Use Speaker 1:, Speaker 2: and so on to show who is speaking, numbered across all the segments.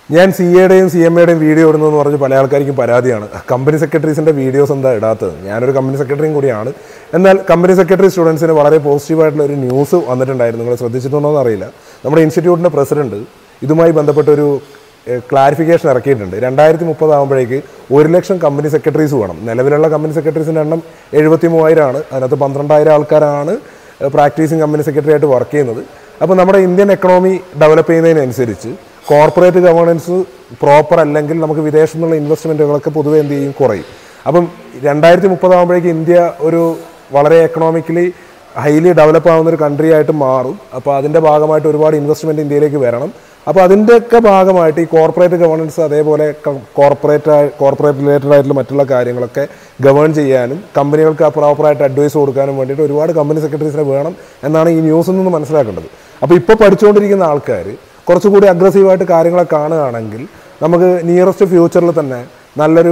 Speaker 1: ഞാൻ സി എയുടെയും C M എയുടെയും വീഡിയോ ഇടുന്നതെന്ന് പറഞ്ഞ് പല ആൾക്കാർക്കും പരാതിയാണ് കമ്പനി സെക്രട്ടറീസിൻ്റെ വീഡിയോസ് എന്താ ഇടാത്തത് ഞാനൊരു കമ്പനി സെക്രട്ടറിയും കൂടിയാണ് എന്നാൽ കമ്പനി സെക്രട്ടറി സ്റ്റുഡൻസിന് വളരെ പോസിറ്റീവായിട്ടുള്ള ഒരു ന്യൂസ് വന്നിട്ടുണ്ടായിരുന്നു നിങ്ങൾ ശ്രദ്ധിച്ചിട്ടുണ്ടോ എന്ന് അറിയില്ല നമ്മുടെ ഇൻസ്റ്റിറ്റ്യൂട്ടിൻ്റെ പ്രസിഡന്റ് ഇതുമായി ബന്ധപ്പെട്ടൊരു ക്ലാരിഫിക്കേഷൻ ഇറക്കിയിട്ടുണ്ട് രണ്ടായിരത്തി മുപ്പതാകുമ്പോഴേക്ക് ഒരു ലക്ഷം കമ്പനി സെക്രട്ടറീസ് വേണം നിലവിലുള്ള കമ്പനി സെക്രട്ടറീസിൻ്റെ എണ്ണം എഴുപത്തി മൂവായിരമാണ് അതിനകത്ത് പന്ത്രണ്ടായിരം ആൾക്കാരാണ് പ്രാക്ടീസിങ് കമ്പനി സെക്രട്ടറി ആയിട്ട് വർക്ക് ചെയ്യുന്നത് അപ്പോൾ നമ്മുടെ ഇന്ത്യൻ എക്കണോമി ഡെവലപ്പ് ചെയ്യുന്നതിനനുസരിച്ച് കോർപ്പറേറ്റ് ഗവേണൻസ് പ്രോപ്പർ അല്ലെങ്കിൽ നമുക്ക് വിദേശത്തു നിന്നുള്ള ഇൻവെസ്റ്റ്മെൻറ്റുകളൊക്കെ പൊതുവെ എന്ത് ചെയ്യും കുറയും അപ്പം രണ്ടായിരത്തി മുപ്പതാകുമ്പോഴേക്ക് ഇന്ത്യ ഒരു വളരെ എക്കണോമിക്കലി ഹൈലി ഡെവലപ്പ് ആവുന്ന ഒരു കൺട്രി ആയിട്ട് മാറും അപ്പോൾ അതിൻ്റെ ഭാഗമായിട്ട് ഒരുപാട് ഇൻവെസ്റ്റ്മെൻറ്റ് ഇന്ത്യയിലേക്ക് വരണം അപ്പോൾ അതിൻ്റെയൊക്കെ ഭാഗമായിട്ട് ഈ കോർപ്പറേറ്റ് ഗവേണൻസ് അതേപോലെ കോർപ്പറേറ്റ് കോർപ്പറേറ്റ് റിലേറ്റഡ് ആയിട്ടുള്ള മറ്റുള്ള കാര്യങ്ങളൊക്കെ ഗവേൺ ചെയ്യാനും കമ്പനികൾക്ക് ആ പ്രോപ്പറായിട്ട് അഡ്വൈസ് കൊടുക്കാനും വേണ്ടിയിട്ട് ഒരുപാട് കമ്പനി സെക്രട്ടറീസിനെ വേണം എന്നാണ് ഈ ന്യൂസിൽ നിന്ന് മനസ്സിലാക്കേണ്ടത് അപ്പോൾ ഇപ്പോൾ പഠിച്ചുകൊണ്ടിരിക്കുന്ന ആൾക്കാർ കുറച്ചുകൂടി അഗ്രസീവായിട്ട് കാര്യങ്ങളെ കാണുകയാണെങ്കിൽ നമുക്ക് നിയറസ്റ്റ് ഫ്യൂച്ചറിൽ തന്നെ നല്ലൊരു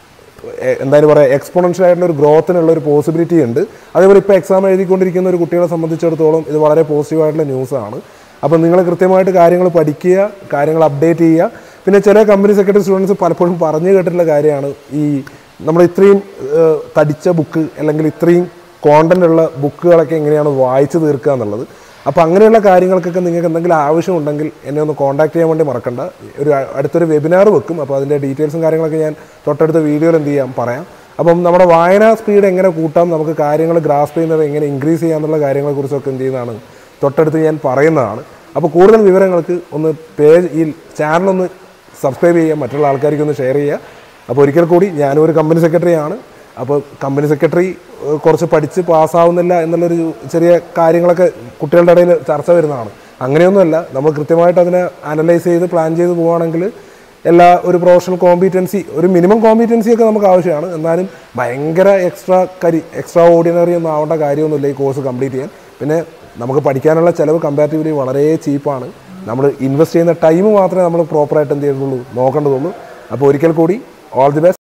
Speaker 1: എ- എന്തായാലും പറയുക എക്സ്പോണൻഷ്യൽ ആയിട്ടുള്ള ഒരു ഗ്രോത്തിനുള്ള ഒരു പോസിബിലിറ്റി ഉണ്ട് അതേപോലെ ഇപ്പോൾ എക്സാം എഴുതിക്കൊണ്ടിരിക്കുന്ന ഒരു കുട്ടികളെ സംബന്ധിച്ചിടത്തോളം ഇത് വളരെ പോസിറ്റീവായിട്ടുള്ള ന്യൂസാണ് അപ്പോൾ നിങ്ങൾ കൃത്യമായിട്ട് കാര്യങ്ങൾ പഠിക്കുക കാര്യങ്ങൾ അപ്ഡേറ്റ് ചെയ്യുക പിന്നെ ചില കമ്പനി സെക്രട്ടറി സ്റ്റുഡൻസ് പലപ്പോഴും പറഞ്ഞു കേട്ടിട്ടുള്ള കാര്യമാണ് ഈ നമ്മൾ ഇത്രയും ഏഹ്, തടിച്ച ബുക്ക് അല്ലെങ്കിൽ ഇത്രയും കോണ്ടന്റ് ഉള്ള ബുക്കുകളൊക്കെ എങ്ങനെയാണ് വായിച്ചു തീർക്കുക എന്നുള്ളത് അപ്പോൾ അങ്ങനെയുള്ള കാര്യങ്ങൾക്കൊക്കെ നിങ്ങൾക്ക് എന്തെങ്കിലും ആവശ്യമുണ്ടെങ്കിൽ എന്നെ ഒന്ന് കോൺടാക്ട് ചെയ്യാൻ വേണ്ടി മറക്കണ്ട ഒരു അ- അടുത്തൊരു വെബിനാർ വെക്കും അപ്പോൾ അതിൻ്റെ ഡീറ്റെയിൽസും കാര്യങ്ങളൊക്കെ ഞാൻ തൊട്ടടുത്ത വീഡിയോയിൽ എന്ത് ചെയ്യാം പറയാം അപ്പം നമ്മുടെ വായനാ സ്പീഡ് എങ്ങനെ കൂട്ടാം നമുക്ക് കാര്യങ്ങൾ ഗ്രാസ്പ് ചെയ്യുന്നത് എങ്ങനെ ഇൻക്രീസ് ചെയ്യാന്നുള്ള കാര്യങ്ങളെക്കുറിച്ചൊക്കെ എന്ത് ചെയ്യുന്നതാണ് തൊട്ടടുത്ത് ഞാൻ പറയുന്നതാണ് അപ്പോൾ കൂടുതൽ വിവരങ്ങൾക്ക് ഒന്ന് പേജ് ഈ ചാനലൊന്ന് സബ്സ്ക്രൈബ് ചെയ്യുക മറ്റുള്ള ആൾക്കാർക്ക് ഒന്ന് ഷെയർ ചെയ്യുക അപ്പോൾ ഒരിക്കൽ കൂടി ഞാനും ഒരു കമ്പനി സെക്രട്ടറിയാണ് അപ്പോൾ കമ്പനി സെക്രട്ടറി ഏഹ്, കുറച്ച് പഠിച്ച് പാസ്സാവുന്നില്ല എന്നുള്ളൊരു ചെറിയ കാര്യങ്ങളൊക്കെ കുട്ടികളുടെ ഇടയിൽ ചർച്ച വരുന്നതാണ് അങ്ങനെയൊന്നുമല്ല നമ്മൾ കൃത്യമായിട്ട് അതിനെ അനലൈസ് ചെയ്ത് പ്ലാൻ ചെയ്ത് പോവുകയാണെങ്കിൽ എല്ലാ ഒരു പ്രൊഫഷണൽ കോമ്പീറ്റൻസി ഒരു മിനിമം കോമ്പീറ്റൻസി ഒക്കെ നമുക്ക് ആവശ്യമാണ് എന്നാലും ഭയങ്കര എക്സ്ട്രാ കരി എക്സ്ട്രാ ഓർഡിനറി ഒന്നും ആവേണ്ട കാര്യമൊന്നുമില്ല ഈ കോഴ്സ് കംപ്ലീറ്റ് ചെയ്യാൻ പിന്നെ നമുക്ക് പഠിക്കാനുള്ള ചിലവ് കമ്പാരിറ്റീവ്ലി വളരെ ചീപ്പാണ് നമ്മൾ ഇൻവെസ്റ്റ് ചെയ്യുന്ന ടൈം മാത്രമേ നമ്മൾ പ്രോപ്പറായിട്ട് എന്ത് ചെയ്യുന്നുള്ളൂ നോക്കേണ്ടതുള്ളൂ അപ്പോൾ ഒരിക്കൽ കൂടി ഓൾ ദി ബെസ്റ്റ്